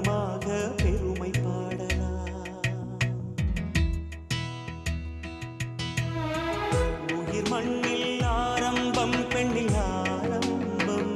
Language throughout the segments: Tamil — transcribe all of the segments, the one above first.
மௌனமாக பெருமை பாடலாம் உயிர் மண்ணில் ஆரம்பம் பெண்ணில் ஆரம்பம்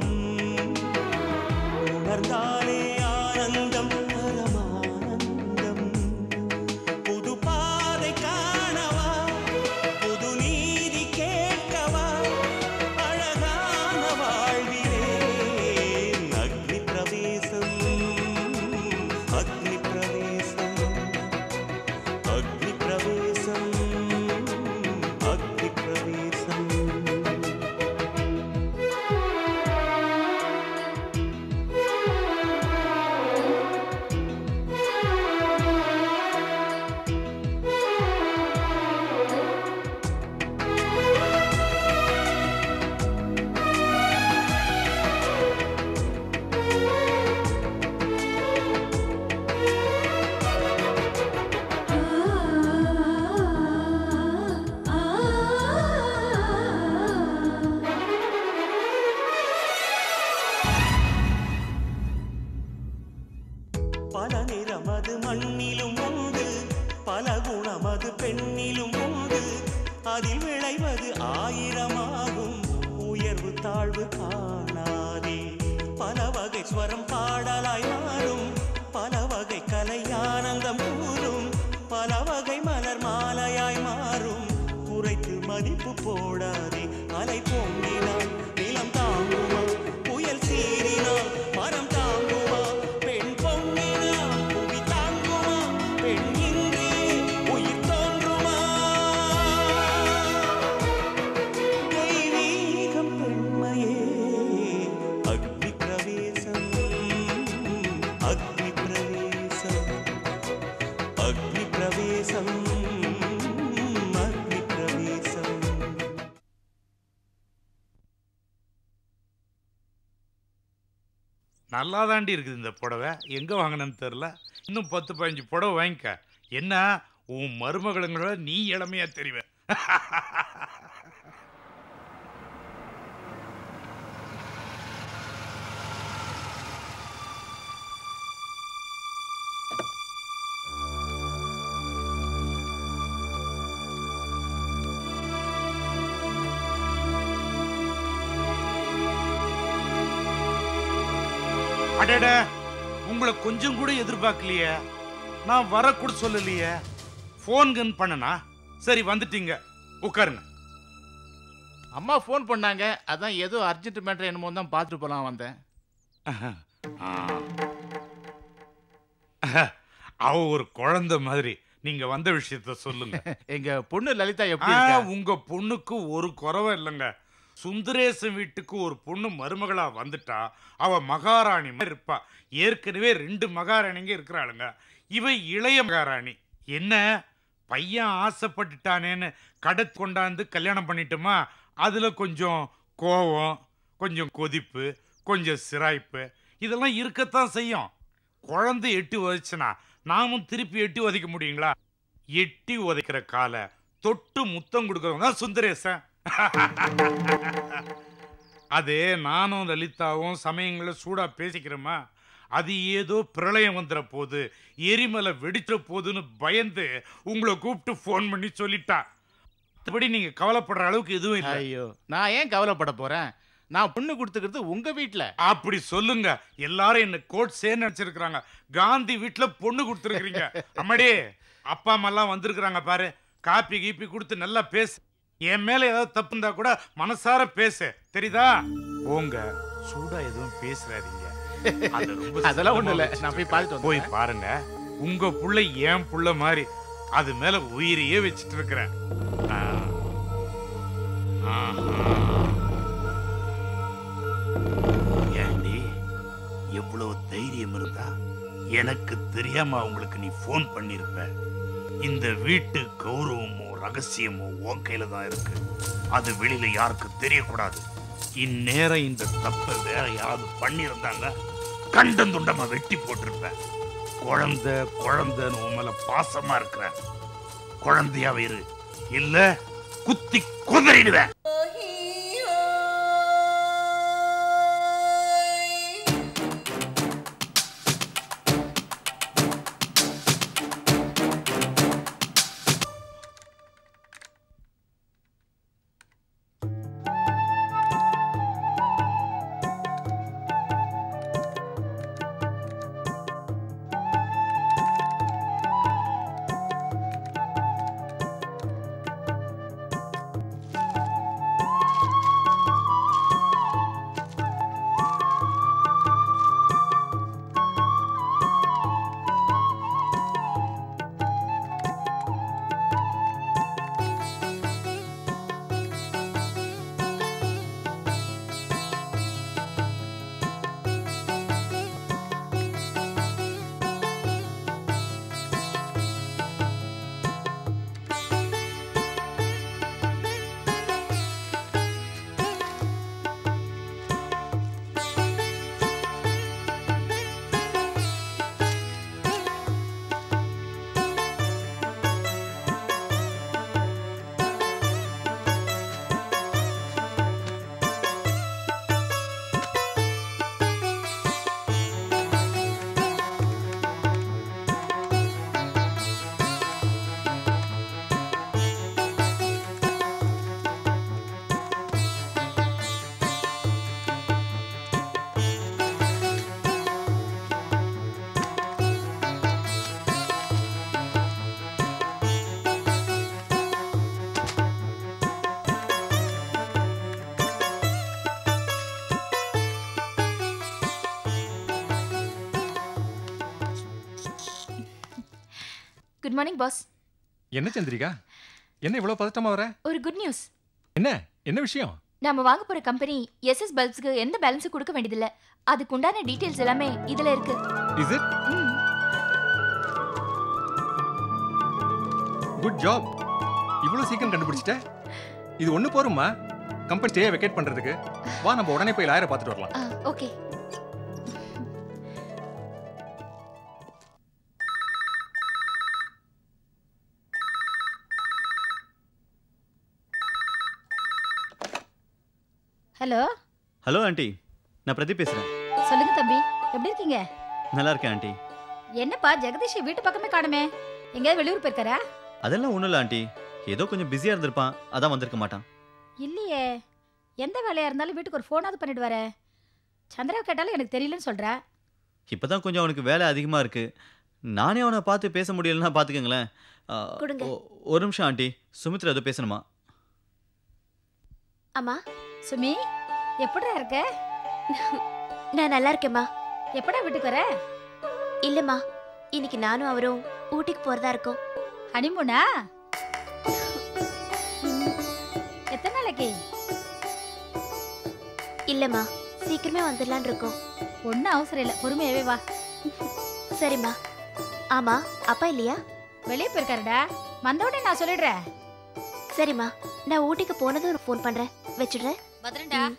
உணர்ந்தாலே ஆனந்தம் பரமானந்தம் புது பாதை காணவா புது நீதி கேட்கவா அழகான வாழ்விலே அக்னி பிரவேசம் அக்னி பிரவேசம் அக்னி பிரவேசம் அக்னி பிரவேசம் பல நிறமது மண்ணிலும் உண்டு பல குணமது பெண்ணிலும் உண்டு அதில் விளைவது ஆயிரமாகும் உயர்வு தாழ்வு காணாதே பல வகை ஸ்வரம் பாடலாய் மாறும் பல வகை கலை ஆனந்தம் கூறும் பல வகை மலர் மாலையாய் மாறும் குறைத்து மதிப்பு போடாதே அலை பொங்கினால் நிலம் தாங்குமா புயல் சீறினால் மரம் தாங்குமா பெண் பொங்கினால் புவி தாங்குமா பெண் இன்றி உயிர் தோன்றுமா தெய்வீகம் பெண்மையே அக்னி பிரவேசம் அக்னி பிரவேசம் அக்னி பிரவேசம் அக்னி பிரவேசம் நல்லா தாண்டி இருக்குது இந்த புடவை எங்கே வாங்கினேன்னு தெரில இன்னும் பத்து பதினஞ்சு புடவை வாங்கிக்க என்ன உன் மருமகளுங்களோட நீ இளமையா தெரிவ அடட உங்களை கொஞ்சம் கூட எதிர்பார்க்கலையே நான் வரக்கூட சொல்லலையே ஃபோன் கன் பண்ணனா சரி வந்துட்டீங்க உட்காருங்க அம்மா ஃபோன் பண்ணாங்க அதான் ஏதோ அர்ஜென்ட் மேட்டர் என்னமோ தான் பார்த்துட்டு போலாம் வந்தேன் ஆ. அவ ஒரு குழந்தை மாதிரி நீங்க வந்த விஷயத்த சொல்லுங்க எங்க பொண்ணு லலிதா எப்படி ஆ, இருக்கா உங்க பொண்ணுக்கு ஒரு குறவை இல்லைங்க சுந்தரேசன் வீட்டுக்கு ஒரு பொண்ணு மருமகளா வந்துட்டா அவ மகாராணி மாதிரி இருப்பா ஏற்கனவே ரெண்டு மகாராணிங்க இருக்கிறாளுங்க இவ இளைய மகாராணி என்ன பையன் ஆசைப்பட்டுட்டானேன்னு கடத் கொண்டாந்து கல்யாணம் பண்ணிட்டுமா அதுல கொஞ்சம் கோவம் கொஞ்சம் கொதிப்பு கொஞ்சம் சிராய்ப்பு இதெல்லாம் இருக்கத்தான் செய்யும் குழந்தை எட்டி உதைச்சுனா நாமும் திருப்பி எட்டி உதைக்க முடியுங்களா எட்டி உதைக்கிற காலை தொட்டு முத்தம் கொடுக்கறவங்க தான் சுந்தரேசன் அது நானும் லலிதாவும் சமயங்களில் சூடா பேசிக்கிறோமா அது ஏதோ பிரளயம் வந்துற போது எரிமலை வெடிச்சிட போகுதுன்னு பயந்து உங்களை கூப்பிட்டு ஃபோன் பண்ணி சொல்லிட்டா மற்றபடி நீங்க கவலைப்படுற அளவுக்கு எதுவும் இல்லை ஐயோ நான் ஏன் கவலைப்பட போறேன் நான் பொண்ணு கொடுத்துக்கிறது உங்க வீட்ல அப்படி சொல்லுங்க எல்லாரும் என்ன கோட் சேன்னு நினைச்சிருக்கிறாங்க காந்தி வீட்டுல பொண்ணு கொடுத்துருக்கீங்க அம்மாடி அப்பா அம்மா எல்லாம் வந்திருக்கிறாங்க பாரு காப்பி கீப்பி கொடுத்து நல்லா பேசு என் மேல ஏதாவது தப்பு இருந்தா கூட மனசார பேசு தெரியுதா போங்க சூடா எதுவும் பேசுறாதீங்க அது ரொம்ப அதெல்லாம் ஒண்ணும் இல்ல. சிரமமா நான் போய் பார்த்துட்டு போய் வந்துடுறேன். பாருங்க உங்க புள்ள என் புள்ள மாதிரி அது மேல உயிரையே வச்சிட்டு இருக்கிறேன் ஆ. ஆஹா. ஏண்டி எவ்வளவு தைரியம் இருந்தா எனக்கு தெரியாம அவங்களுக்கு நீ ஃபோன் பண்ணிருப்ப இந்த வீட்டு கௌரவமோ ரகசியமோ உன் கையில தான் இருக்கு அது வெளியில யாருக்கு தெரியக்கூடாது இந்நேரம் இந்த தப்பை வேற யாராவது பண்ணியிருந்தாங்க கண்டம் துண்டமா வெட்டி போட்டிருப்பேன் குழந்தை குழந்தைன்னு உன் மேல பாசமா இருக்கிறேன் குழந்தையாவே இரு இல்ல குத்தி குதறிடுவேன் குட் மார்னிங் பாஸ் என்ன சந்திரிகா என்ன இவ்வளவு பதட்டமா வர ஒரு குட் நியூஸ் என்ன என்ன விஷயம் நாம வாங்க போற கம்பெனி எஸ்எஸ் பல்ப்ஸ்க்கு எந்த பேலன்ஸும் கொடுக்க வேண்டியதில்ல அதுக்கு உண்டான டீடைல்ஸ் எல்லாமே இதுல இருக்கு இஸ் இட் ம். குட் ஜாப் இவ்வளவு சீக்கிரம் கண்டுபிடிச்சிட்ட இது ஒண்ணு போருமா கம்பெனி ஸ்டே வெக்கேட் பண்றதுக்கு வா நம்ம உடனே போய் லாயரை பார்த்துட்டு வரலாம் ஆ, ஓகே ஹலோ ஹலோ ஆண்டி நான் பிரதீப் பேசுகிறேன் சொல்லுங்க தம்பி எப்படி இருக்கீங்க நல்லா இருக்கேன் ஆண்டி என்னப்பா ஜெகதீஷ் வீட்டு பக்கமே காணுமே எங்கேயாவது வெளியூர் போயிருக்காரா அதெல்லாம் ஒன்றும் இல்லை ஆண்டி ஏதோ கொஞ்சம் பிஸியாக இருந்திருப்பான் அதான் வந்திருக்க மாட்டான் இல்லையே எந்த வேலையா இருந்தாலும் வீட்டுக்கு ஒரு ஃபோனாவது பண்ணிட்டு வர சந்திரா கேட்டாலும் எனக்கு தெரியலன்னு சொல்றா இப்போ தான் கொஞ்சம் அவனுக்கு வேலை அதிகமாக இருக்குது நானே அவனை பார்த்து பேச முடியலன்னா பார்த்துக்கங்களேன் ஆ, கொடுங்க. ஒ- ஒரு நிமிஷம் ஆண்டி சுமித்ரா ஏதோ பேசணுமா அம்மா சுமி எப்படிடா இருக்க நான் நல்லா இருக்கேம்மா எப்படா வீட்டுக்கு வர இல்லம்மா இன்னைக்கு நானும் அவரும் ஊட்டிக்கு போறதா இருக்கோம் ஹனிமூனா எத்தனை நாளைக்கு இல்லம்மா சீக்கிரமே வந்துடலான் இருக்கோம் ஒன்றும் அவசரம் இல்லை பொறுமையாவே வா சரிம்மா ஆமா அப்பா இல்லையா வெளியே போயிருக்காருடா வந்தவுடனே நான் சொல்லிடுறேன் சரிம்மா நான் ஊட்டிக்கு போனதும் ஒரு ஃபோன் பண்றேன் வச்சிடுறேன் பத்திரண்டா ம்.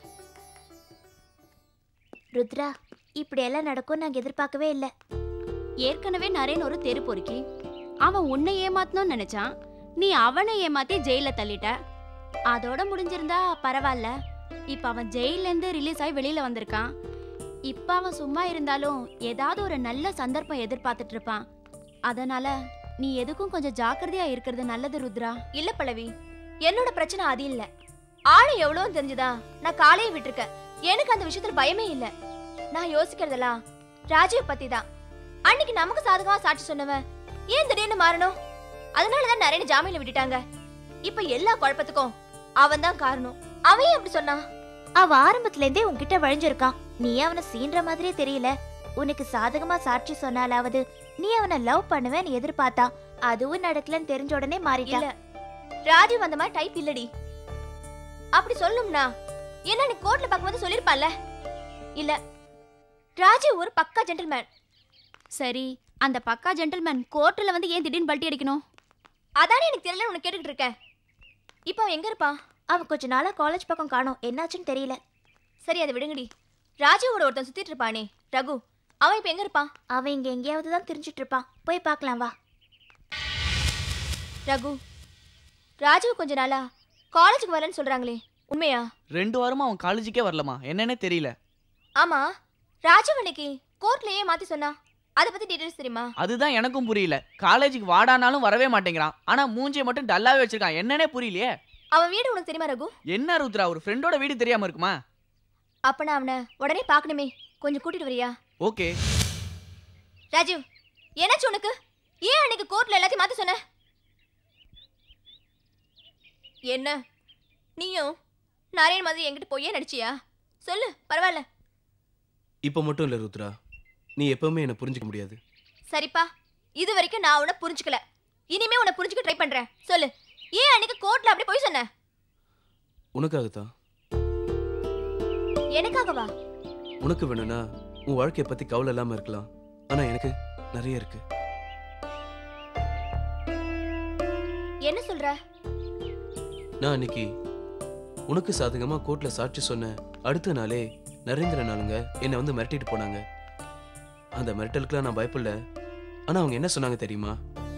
ருத்ரா இப்படி எல்லாம் நடக்கும் நாங்க எதிர்பார்க்கவே இல்லை ஏற்கனவே நரேன் ஒரு தெரு பொறுக்கி அவன் உன்னை ஏமாத்தணும்னு நினைச்சான் நீ அவனை ஏமாத்தி ஜெயில தள்ளிட்ட அதோட முடிஞ்சிருந்தா பரவாயில்ல இப்ப அவன் ஜெயில இருந்து ரிலீஸ் ஆகி வெளியில வந்திருக்கான் இப்ப அவன் சும்மா இருந்தாலும் ஏதாவது ஒரு நல்ல சந்தர்ப்பம் எதிர்பார்த்துட்டு இருப்பான் அதனால நீ எதுக்கும் கொஞ்சம் ஜாக்கிரதையா இருக்கிறது நல்லது ருத்ரா இல்ல பல்லவி என்னோட பிரச்சனை அது இல்ல ஆளு எவ்வளவு தெரிஞ்சுதா நான் காலையை விட்டிருக்கேன் எனக்கு அந்த விஷயத்துல பயமே இல்ல நான் யோசிக்கிறதெல்லாம் ராஜீவ் பத்தி தான் அன்னைக்கு நமக்கு சாதகமா சாட்சி சொன்னவன் ஏன் திடீர்னு மாறணும் அதனாலதான் நிறைய ஜாமீன்ல விட்டுட்டாங்க இப்ப எல்லா குழப்பத்துக்கும் அவன் தான் காரணம் அவன் ஏன் அப்படி சொன்னான் அவ ஆரம்பத்துல இருந்தே உன்கிட்ட வழிஞ்சிருக்கான் நீ அவனை சீன்ற மாதிரியே தெரியல உனக்கு சாதகமா சாட்சி சொன்னாலாவது நீ அவனை லவ் பண்ணுவேன்னு எதிர்பார்த்தான் அதுவும் நடக்கலன்னு தெரிஞ்ச உடனே மாறிட்டான் இல்ல ராஜீவ் அந்த மாதிரி டைப் இல்லடி அப்படி சொல்லும்னா என்ன நீ கோர்ட்ல பார்க்கும்போது சொல்லிருப்பான்ல இல்ல ராஜீவ் ஒரு பக்கா ஜென்டில்மேன் சரி அந்த பக்கா ஜென்டில்மேன் கோர்ட்டில் வந்து ஏன் திடீர்னு பல்ட்டி அடிக்கணும் அதானே எனக்கு தெரியல உனக்கு கேட்டுக்கிட்டு இருக்கேன் இப்போ அவன் எங்க இருப்பான் அவன் கொஞ்ச நாளா காலேஜ் பக்கம் காணோம் என்னாச்சுன்னு தெரியல சரி அதை விடுங்கடி ராஜீவோட ஒருத்தன் சுத்திட்டு இருப்பானே ரகு அவன் இப்ப எங்க இருப்பான் அவன் இங்க எங்கேயாவது தான் தெரிஞ்சிட்டு இருப்பான் போய் பார்க்கலாம் வா ரகு ராஜீவ் கொஞ்ச நாளா காலேஜுக்கு வரேன்னு சொல்றாங்களே உண்மையா ரெண்டு வாரமா அவன் காலேஜுக்கே வரலமா என்னன்னே தெரியல ஆமா ராஜீவ் அன்னைக்கு கோர்ட்லயே மாத்தி சொன்னா அதை பத்தி டீடைல்ஸ் தெரியுமா அதுதான் எனக்கும் புரியல காலேஜுக்கு வாடானாலும் வரவே மாட்டேங்கிறான் ஆனா மூஞ்சியை மட்டும் டல்லாவே வச்சிருக்கான் என்னன்னே புரியலையே அவன் வீடு உனக்கு தெரியுமா ரகு என்ன ருத்ரா ஒரு ஃப்ரெண்டோட வீடு தெரியாம இருக்குமா அப்ப நான் அவனை உடனே பார்க்கணுமே கொஞ்சம் கூட்டிட்டு வரியா ஓகே ராஜீவ் என்னாச்சு உனக்கு ஏன் அன்னைக்கு கோர்ட்ல எல்லாத்தையும் மாத்த சொன்ன என்ன நீயும் நாராயண் மாதிரி என்கிட்ட பொய்யே நடிச்சியா சொல்லு பரவாயில்ல இப்போ மட்டும் இல்லை ருத்ரா நீ எப்பவுமே என்னை புரிஞ்சுக்க முடியாது சரிப்பா இது வரைக்கும் நான் உன்னை புரிஞ்சுக்கல இனிமே உன்னை புரிஞ்சுக்க ட்ரை பண்றேன் சொல்லு ஏன் அன்னைக்கு கோர்ட்ல அப்படி போய் சொன்ன உனக்காகத்தான் எனக்காகவா உனக்கு வேணும்னா உன் வாழ்க்கையை பற்றி கவலை இல்லாமல் இருக்கலாம் ஆனால் எனக்கு நிறைய இருக்கு என்ன சொல்ற நான் அன்னைக்கு உனக்கு சாதகமாக கோர்ட்டில் சாட்சி சொன்ன அடுத்த நாளே நரேந்திர நாளுங்க என்னை வந்து மிரட்டிட்டு போனாங்க அந்த மிரட்டலுக்குலாம் நான் பயப்படல ஆனால் அவங்க என்ன சொன்னாங்க தெரியுமா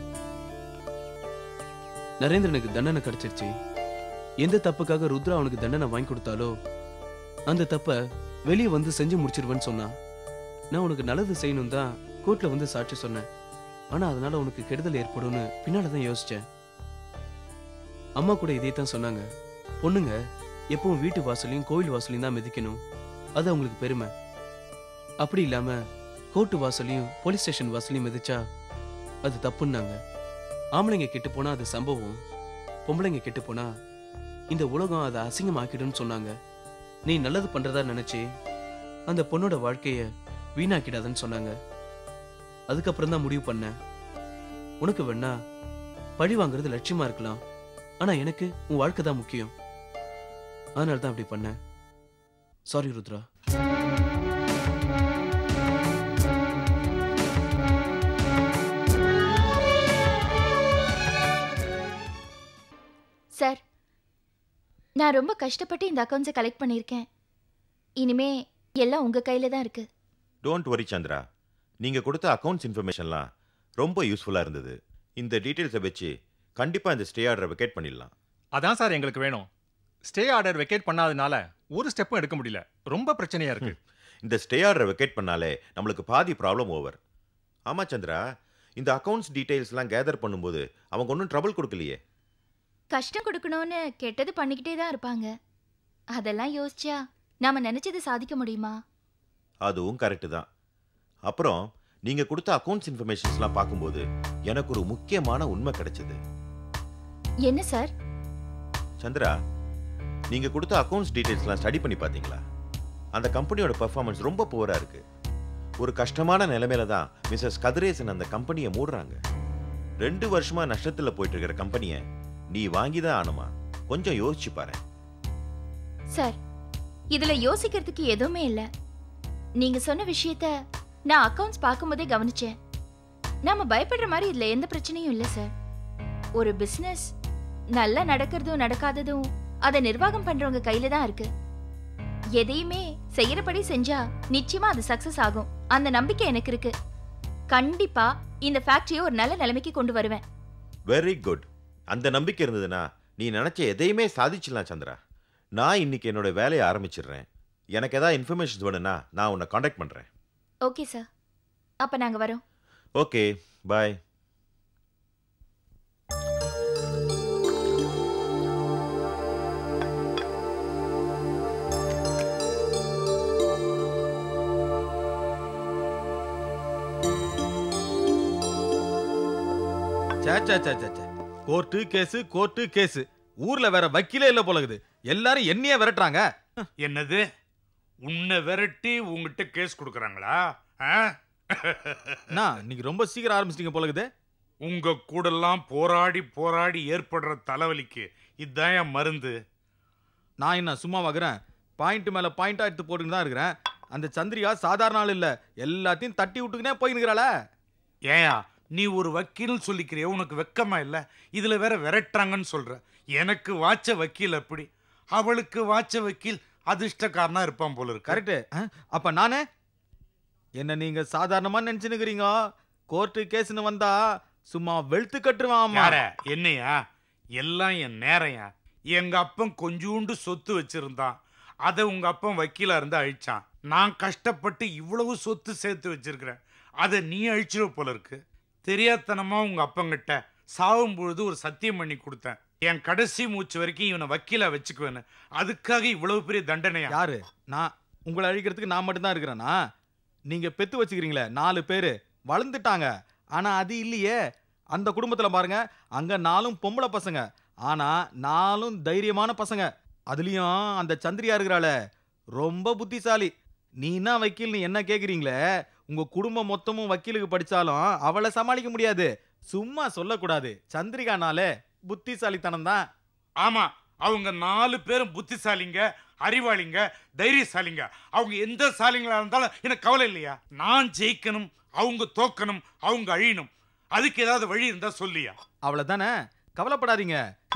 நரேந்திரனுக்கு தண்டனை கிடைச்சிருச்சு எந்த தப்புக்காக ருத்ரா அவனுக்கு தண்டனை வாங்கி கொடுத்தாலோ அந்த தப்ப வெளியே வந்து செஞ்சு முடிச்சிருவேன்னு சொன்னான் நான் உனக்கு நல்லது செய்யணும் தான் கோர்ட்ல வந்து சாட்சி சொன்னேன் ஆனா அதனால உனக்கு கெடுதல் ஏற்படும்னு பின்னால தான் யோசிச்சேன் அம்மா கூட இதே தான் சொன்னாங்க பொண்ணுங்க எப்பவும் வீட்டு வாசலையும் கோவில் வாசலையும் தான் மிதிக்கணும் அது அவங்களுக்கு பெருமை அப்படி இல்லாம கோர்ட்டு வாசலையும் போலீஸ் ஸ்டேஷன் வாசலையும் மிதிச்சா அது தப்புன்னாங்க ஆம்பளைங்க கெட்டு போனா அது சம்பவம் பொம்பளைங்க கெட்டு போனா இந்த உலகம் அதை அசிங்கமாக்கிடும்னு சொன்னாங்க நீ நல்லது பண்றதா நினைச்சு அந்த பொண்ணோட வாழ்க்கைய வீணாக்கிடாதன்னு சொன்னாங்க அதுக்கப்புறம் தான் முடிவு பண்ணேன் உனக்கு வேணா பழி வாங்குறது லட்சியமா இருக்கலாம் ஆனா எனக்கு உன் வாழ்க்கை தான் முக்கியம் அதனால தான் அப்படி பண்ணேன் சாரி ருத்ரா சார் நான் ரொம்ப கஷ்டப்பட்டு இந்த அக்கௌண்ட்ஸை கலெக்ட் பண்ணியிருக்கேன் இனிமே எல்லாம் உங்க கையில தான் இருக்கு டோன்ட் வரி சந்திரா நீங்கள் கொடுத்த அக்கௌண்ட்ஸ் இன்ஃபர்மேஷன்லாம் ரொம்ப யூஸ்ஃபுல்லாக இருந்தது இந்த டீட்டெயில்ஸை வச்சு கண்டிப்பாக இந்த ஸ்டே ஆர்டரை வெக்கேட் பண்ணிடலாம் அதான் சார் எங்களுக்கு வேணும் ஸ்டே ஆர்டர் வெக்கேட் பண்ணாதனால ஒரு ஸ்டெப்பும் எடுக்க முடியல ரொம்ப பிரச்சனையா இருக்கு இந்த ஸ்டே ஆர்டரை வெக்கேட் பண்ணாலே நம்மளுக்கு பாதி ப்ராப்ளம் ஓவர் ஆமாம் சந்திரா இந்த அக்கௌண்ட்ஸ் டீட்டெயில்ஸ்லாம் கேதர் பண்ணும்போது அவங்க ஒன்றும் ட்ரபிள் கொடுக்கலையே கஷ்டம் கொடுக்கணும்னு கெட்டது பண்ணிக்கிட்டே தான் இருப்பாங்க அதெல்லாம் யோசிச்சா நாம நினைச்சதை சாதிக்க முடியுமா அதுவும் கரெக்டு தான் அப்புறம் நீங்கள் கொடுத்த அக்கௌண்ட்ஸ் இன்ஃபர்மேஷன்ஸ்லாம் பார்க்கும்போது எனக்கு ஒரு முக்கியமான உண்மை கிடைச்சது என்ன சார் சந்திரா நீங்கள் கொடுத்த அக்கௌண்ட்ஸ் டீட்டெயில்ஸ்லாம் ஸ்டடி பண்ணி பார்த்தீங்களா அந்த கம்பெனியோட பெர்ஃபார்மன்ஸ் ரொம்ப புவராக இருக்கு ஒரு கஷ்டமான நிலைமையில தான் மிஸ்ஸஸ் கதிரேசன் அந்த கம்பெனியை மூடுறாங்க ரெண்டு வருஷமா நஷ்டத்தில் போயிட்டு இருக்கிற கம்பெனியை நீ வாங்கி தான் ஆனுமா கொஞ்சம் யோசிச்சு பாரு சார் இதுல யோசிக்கிறதுக்கு எதுவுமே இல்ல நீங்க சொன்ன விஷயத்த நான் அக்கவுண்ட்ஸ் பார்க்கும்போதே கவனிச்சேன் நாம பயப்படுற மாதிரி இதுல எந்த பிரச்சனையும் இல்ல சார் ஒரு பிசினஸ் நல்லா நடக்கிறதும் நடக்காததும் அதை நிர்வாகம் பண்றவங்க கையில தான் இருக்கு எதையுமே செய்யறபடி செஞ்சா நிச்சயமா அது சக்சஸ் ஆகும் அந்த நம்பிக்கை எனக்கு இருக்கு கண்டிப்பா இந்த ஃபேக்டரியை ஒரு நல்ல நிலைமைக்கு கொண்டு வருவேன் வெரி குட் அந்த நம்பிக்கை இருந்ததுன்னா நீ நினைச்ச எதையுமே சாதிச்சிடலாம் சந்திரா நான் இன்னைக்கு என்னோட வேலையை ஆரம்பிச்சிடுறேன் எனக்கு ஏதாவது இன்ஃபர்மேஷன்ஸ் வேணும்னா நான் உன்னை காண்டாக்ட் பண்ணுறேன் ஓகே சார் அப்ப நாங்க வரோம் ஓகே பாய் சே சே சே சே சே கோர்ட்டு கேஸ் கோர்ட்டு கேஸ் ஊர்ல வேற வக்கீலே இல்ல போலகுது எல்லாரும் என்னையே விரட்டுறாங்க என்னது உன்னை விரட்டி உங்ககிட்ட கேஸ் கொடுக்குறாங்களா ஆ? நான் இன்னைக்கு ரொம்ப சீக்கிரம் ஆரம்பிச்சிட்டீங்க போலகுது உங்க கூடெல்லாம் போராடி போராடி ஏற்படுற தலைவலிக்கு இதுதான் என் மருந்து நான் என்ன சும்மா வாங்குறேன் பாயிண்ட் மேல பாயிண்டா எடுத்து போட்டுன்னு தான் இருக்கிறேன் அந்த சந்திரிகா சாதாரண ஆள் இல்ல எல்லாத்தையும் தட்டி விட்டுக்கினே போயினுக்கிறாள ஏயா நீ ஒரு வக்கீல்னு சொல்லிக்கிறிய உனக்கு வெக்கமா இல்ல இதுல வேற விரட்டுறாங்கன்னு சொல்ற எனக்கு வாச்ச வக்கீல் அப்படி அவளுக்கு வாச்ச வக்கீல் அதிர்ஷ்டக்காரனா இருப்பான் போல இருக்கு கரெக்ட் அப்ப நானே என்ன நீங்க சாதாரணமா நினைச்சுனுக்கிறீங்க கோர்ட்டு கேஸ்னு வந்தா சும்மா வெளுத்து கட்டுருவான் யார என்னையா எல்லாம் என் நேரையா எங்க அப்பன் கொஞ்சூண்டு சொத்து வச்சிருந்தான் அதை உங்க அப்பன் வக்கீலா இருந்து அழிச்சான் நான் கஷ்டப்பட்டு இவ்வளவு சொத்து சேர்த்து வச்சிருக்கிறேன் அதை நீ அழிச்சிட போல இருக்கு தெரியாத்தனமா உங்க அப்பங்கிட்ட சாவும் பொழுது ஒரு சத்தியம் பண்ணி கொடுத்தேன் என் கடைசி மூச்சு வரைக்கும் இவனை வக்கீலா வச்சுக்குவேன்னு அதுக்காக இவ்வளவு பெரிய தண்டனையா யாரு நான் உங்களை அழிக்கிறதுக்கு நான் மட்டும்தான் இருக்கிறேனா நீங்க பெத்து வச்சுக்கிறீங்களே நாலு பேரு வளர்ந்துட்டாங்க ஆனா அது இல்லையே அந்த குடும்பத்துல பாருங்க அங்க நாலும் பொம்பளை பசங்க ஆனா நாலும் தைரியமான பசங்க அதுலயும் அந்த சந்திரியா இருக்கிறாளே ரொம்ப புத்திசாலி நீ என்ன வக்கீல்னு என்ன கேக்குறீங்களே உங்க குடும்பம் மொத்தமும் வக்கீலுக்கு படிச்சாலும் அவளை சமாளிக்க முடியாது சும்மா சொல்லக்கூடாது சந்திரிகானாலே புத்திசாலித்தனம் தான் ஆமா அவங்க நாலு பேரும் புத்திசாலிங்க அறிவாளிங்க தைரியசாலிங்க அவங்க எந்த சாலிங்களா இருந்தாலும் எனக்கு கவலை இல்லையா நான் ஜெயிக்கணும் அவங்க தோக்கணும் அவங்க அழியணும் அதுக்கு ஏதாவது வழி இருந்தா சொல்லியா அவ்வளவுதானே கவலைப்படாதீங்க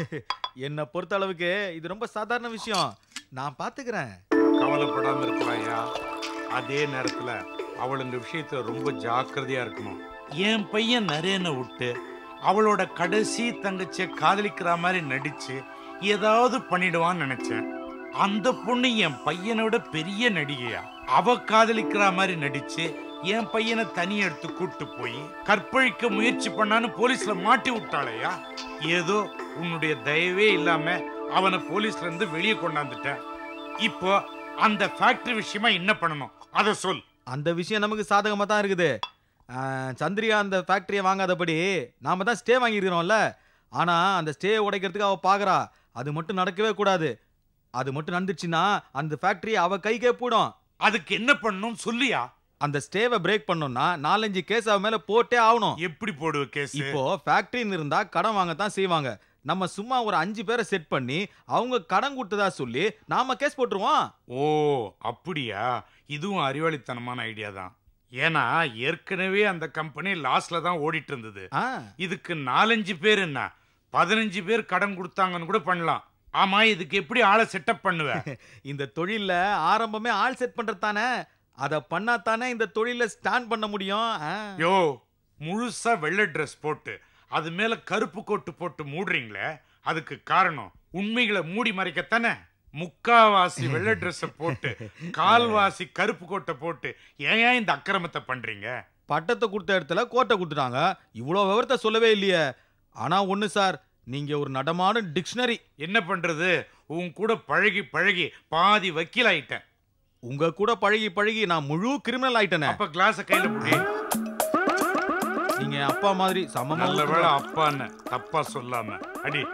என்னை பொறுத்த அளவுக்கு இது ரொம்ப சாதாரண விஷயம் நான் பாத்துக்கிறேன் கவலைப்படாம இருக்கலாம்யா அதே நேரத்துல அவளுங்க விஷயத்துல ரொம்ப ஜாக்கிரதையா இருக்கணும் என் பையன் நரேனை விட்டு அவளோட கடைசி தங்கச்சியை காதலிக்கிற மாதிரி நடிச்சு ஏதாவது பண்ணிடுவான்னு நினைச்சேன் அந்த பொண்ணு என் பையனை விட பெரிய நடிகையா அவ காதலிக்கிற மாதிரி நடிச்சு என் பையனை தனி எடுத்து கூட்டு போய் கற்பழிக்க முயற்சி பண்ணான்னு போலீஸ்ல மாட்டி விட்டாளையா ஏதோ உன்னுடைய தயவே இல்லாம அவனை போலீஸ்ல இருந்து வெளியே கொண்டாந்துட்டேன் இப்போ அந்த ஃபேக்டரி விஷயமா என்ன பண்ணணும் அதை சொல் அந்த விஷயம் நமக்கு சாதகமா தான் இருக்குது ஆஹ், சந்திரிகா அந்த ஃபேக்டரியை வாங்காதபடி நாம தான் ஸ்டே வாங்கியிருக்கிறோம்ல ஆனா அந்த ஸ்டே உடைக்கிறதுக்கு அவ பாக்குறா அது மட்டும் நடக்கவே கூடாது அது மட்டும் நடந்துச்சுன்னா அந்த ஃபேக்டரி அவ கைக்கே போடும் அதுக்கு என்ன பண்ணணும் சொல்லியா அந்த ஸ்டேவை பிரேக் பண்ணோம்னா நாலஞ்சு கேஸ் அவன் மேல போட்டே ஆகணும் எப்படி போடுவ கேஸ் இப்போ ஃபேக்டரின்னு இருந்தா கடன் வாங்கத்தான் செய்வாங்க நம்ம சும்மா ஒரு அஞ்சு பேரை செட் பண்ணி அவங்க கடன் கொடுத்ததா சொல்லி நாம கேஸ் போட்டுருவோம் ஓ அப்படியா இதுவும் அறிவாளித்தனமான ஐடியா தான் ஏன்னா ஏற்கனவே அந்த கம்பெனி லாஸ்ட்ல தான் ஓடிட்டு இருந்தது இதுக்கு நாலஞ்சு பேர் என்ன பதினஞ்சு பேர் கடன் கொடுத்தாங்கன்னு கூட பண்ணலாம் ஆமா இதுக்கு எப்படி ஆளை செட்டப் பண்ணுவ இந்த தொழில்ல ஆரம்பமே ஆள் செட் பண்றது தானே அத பண்ணா தானே இந்த தொழில ஸ்டாண்ட் பண்ண முடியும் ஆ. யோ முழுசா வெள்ளை ட்ரெஸ் போட்டு அது மேல கருப்பு கோட்டு போட்டு மூடுறீங்களே அதுக்கு காரணம் உண்மைகளை மூடி மறைக்கத்தானே முக்காவாசி வெள்ளை ட்ரெஸ்ஸை போட்டு கால்வாசி கருப்பு கோட்டை போட்டு ஏன் ஏன் இந்த அக்கிரமத்தை பண்றீங்க பட்டத்தை கொடுத்த இடத்துல கோட்டை கொடுத்துட்டாங்க இவ்வளோ விவரத்தை சொல்லவே இல்லையே ஆனா ஒண்ணு சார் நீங்க ஒரு நடமான டிக்ஷனரி என்ன பண்றது உன் கூட பழகி பழகி பாதி வக்கீல் ஆயிட்டேன் உங்க கூட பழகி பழகி நான் முழு கிரிமினல் ஆயிட்டேனே அப்ப கிளாஸ கையில புடி நீங்க என் அப்பா மாதிரி சமமா நல்ல ஊத்துங்க. வேளை அப்பான்னு தப்பா சொல்லாம அடி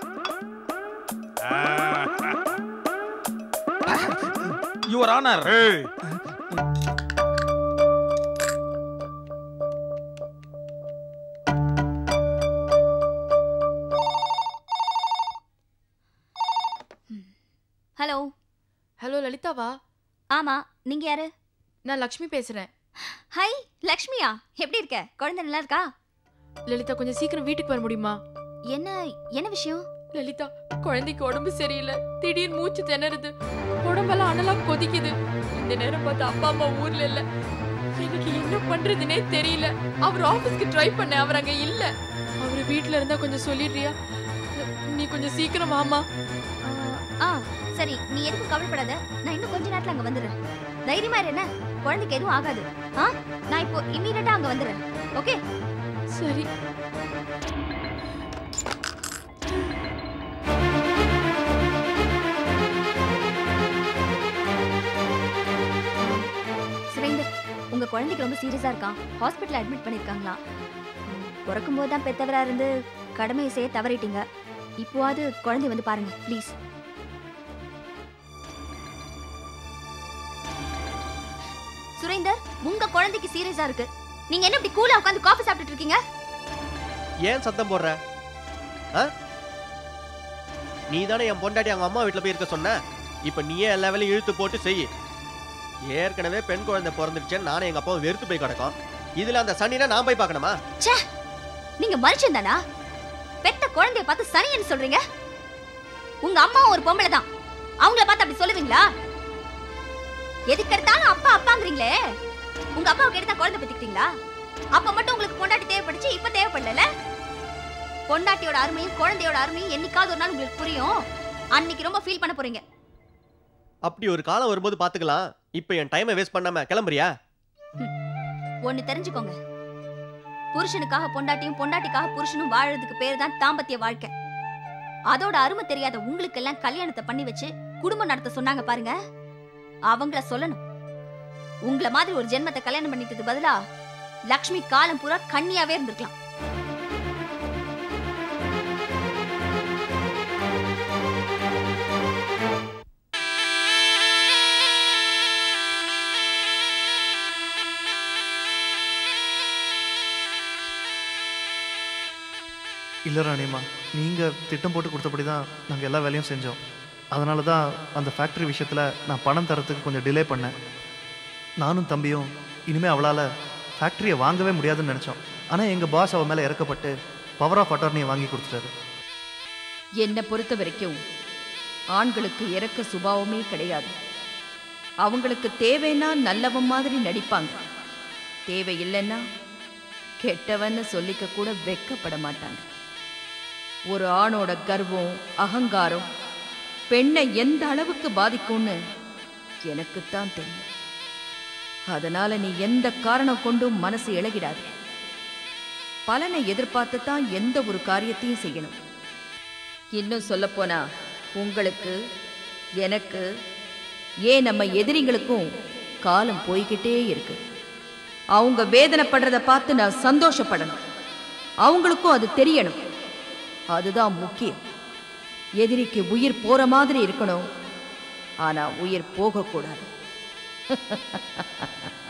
யுவர் ஆனர் ஏய் ஹலோ ஹலோ லலிதாவா ஆமா நீங்க யாரு நான் லக்ஷ்மி பேசுறேன் ஹாய் லக்ஷ்மியா எப்படி இருக்க குழந்தை நல்லா இருக்கா லலிதா கொஞ்சம் சீக்கிரம் வீட்டுக்கு வர முடியுமா என்ன என்ன விஷயம் லலிதா குழந்தைக்கு உடம்பு சரியில்லை திடீர் மூச்சு திணறுது உடம்பெல்லாம் அனலா கொதிக்குது இந்த நேரம் பார்த்து அப்பா அம்மா ஊர்ல இல்ல எனக்கு என்ன பண்றதுனே தெரியல அவர் ஆபீஸ்க்கு ட்ரை பண்ண அவர் அங்க இல்ல அவர் வீட்ல இருந்தா கொஞ்சம் சொல்லிடுறியா நீ கொஞ்சம் சீக்கிரம் வாமா ஆ சரி நீ எதுக்கும் கவலைப்படாத நான் இன்னும் கொஞ்ச நேரத்துல அங்க வந்துடுறேன் தைரியமா இரு என்ன குழந்தைக்கு எதுவும் ஆகாது ஆ நான் இப்போ இம்மீடியட்டா அங்க வந்துடுறேன் ஓகே சரி சுரேந்தர் உங்க குழந்தைக்கு ரொம்ப சீரியஸா இருக்கான் ஹாஸ்பிட்டல் அட்மிட் பண்ணிருக்காங்களாம் பிறக்கும் போது தான் பெத்தவரா இருந்து கடமையை செய்ய தவறிட்டீங்க இப்போவாது குழந்தை வந்து பாருங்க ப்ளீஸ் சுரேந்தர் உங்க குழந்தைக்கு சீரியஸா இருக்கு நீங்க என்ன இப்படி கூலா உட்காந்து காஃபி சாப்பிட்டுட்டு இருக்கீங்க ஏன் சத்தம் போடுற ஆ நீ தானே என் பொண்டாட்டி அவங்க அம்மா வீட்டில் போய் இருக்க சொன்ன இப்போ நீயே எல்லா வேலையும் இழுத்து போட்டு செய் ஏற்கனவே பெண் குழந்தை பிறந்துருச்சேன்னு நானும் எங்கள் அப்பாவும் வெறுத்து போய் கிடக்கோம் இதில் அந்த சனினா நான் போய் பார்க்கணுமா ச்சே நீங்க மனுஷன் தானா பெத்த குழந்தைய பார்த்து சனியன்னு சொல்றீங்க உங்க அம்மா ஒரு பொம்பளை தான் அவங்கள பார்த்து அப்படி சொல்லுவீங்களா எதுக்கு எடுத்தாலும் அப்பா அப்பாங்கிறீங்களே உங்க அப்பாவுக்கு எடுத்தா குழந்தை பெத்துக்கிட்டீங்களா அப்ப மட்டும் உங்களுக்கு பொண்டாட்டி தேவைப்பட்டுச்சு இப்ப தேவைப்படல பொண்டாட்டியோட அருமையும் குழந்தையோட அருமையும் என்னைக்காவது ஒரு நாள் உங்களுக்கு புரியும் அன்னைக்கு ரொம்ப ஃபீல் பண்ண போறீங்க அப்படி ஒரு காலம் வரும்போது பார்த்துக்கலாம் இப்போ என் டைமை வேஸ்ட் பண்ணாம கிளம்புறியா ஒண்ணு தெரிஞ்சுக்கோங்க புருஷனுக்காக பொண்டாட்டியும் பொண்டாட்டிக்காக புருஷனும் வாழறதுக்கு பேர் தான் தாம்பத்திய வாழ்க்கை அதோட அருமை தெரியாத உங்களுக்கு எல்லாம் கல்யாணத்தை பண்ணி வச்சு குடும்பம் நடத்த சொன்னாங்க பாருங்க அவங்கள சொல்லணும் உங்களை மாதிரி ஒரு ஜென்மத்தை கல்யாணம் பண்ணிட்டது பதிலா லக்ஷ்மி காலம் பூரா கன்னியாவே இருந்திருக்கலாம் இல்லை ராணியம்மா நீங்கள் திட்டம் போட்டு கொடுத்தபடி தான் நாங்கள் எல்லா வேலையும் செஞ்சோம் அதனால தான் அந்த ஃபேக்ட்ரி விஷயத்தில் நான் பணம் தரத்துக்கு கொஞ்சம் டிலே பண்ணேன் நானும் தம்பியும் இனிமேல் அவளால் ஃபேக்ட்ரியை வாங்கவே முடியாதுன்னு நினச்சோம் ஆனால் எங்கள் பாஸ் அவள் மேலே இறக்கப்பட்டு பவர் ஆஃப் அட்டார்னியை வாங்கி கொடுத்துட்டாரு என்னை பொறுத்த வரைக்கும் ஆண்களுக்கு இறக்க சுபாவமே கிடையாது அவங்களுக்கு தேவைன்னா நல்லவன் மாதிரி நடிப்பாங்க தேவை இல்லைன்னா கெட்டவன்னு சொல்லிக்க கூட வெக்கப்பட மாட்டாங்க ஒரு ஆணோட கர்வம் அகங்காரம் பெண்ணை எந்த அளவுக்கு பாதிக்கும்னு எனக்குத்தான் தெரியும் அதனால நீ எந்த காரணம் கொண்டும் மனசு இழகிடாது பலனை எதிர்பார்த்து தான் எந்த ஒரு காரியத்தையும் செய்யணும் இன்னும் சொல்லப்போனா உங்களுக்கு எனக்கு ஏன் நம்ம எதிரிங்களுக்கும் காலம் போய்கிட்டே இருக்கு அவங்க வேதனைப்படுறத பார்த்து நான் சந்தோஷப்படணும் அவங்களுக்கும் அது தெரியணும் அதுதான் முக்கியம் எதிரிக்கு உயிர் போற மாதிரி இருக்கணும் ஆனா உயிர் போகக்கூடாது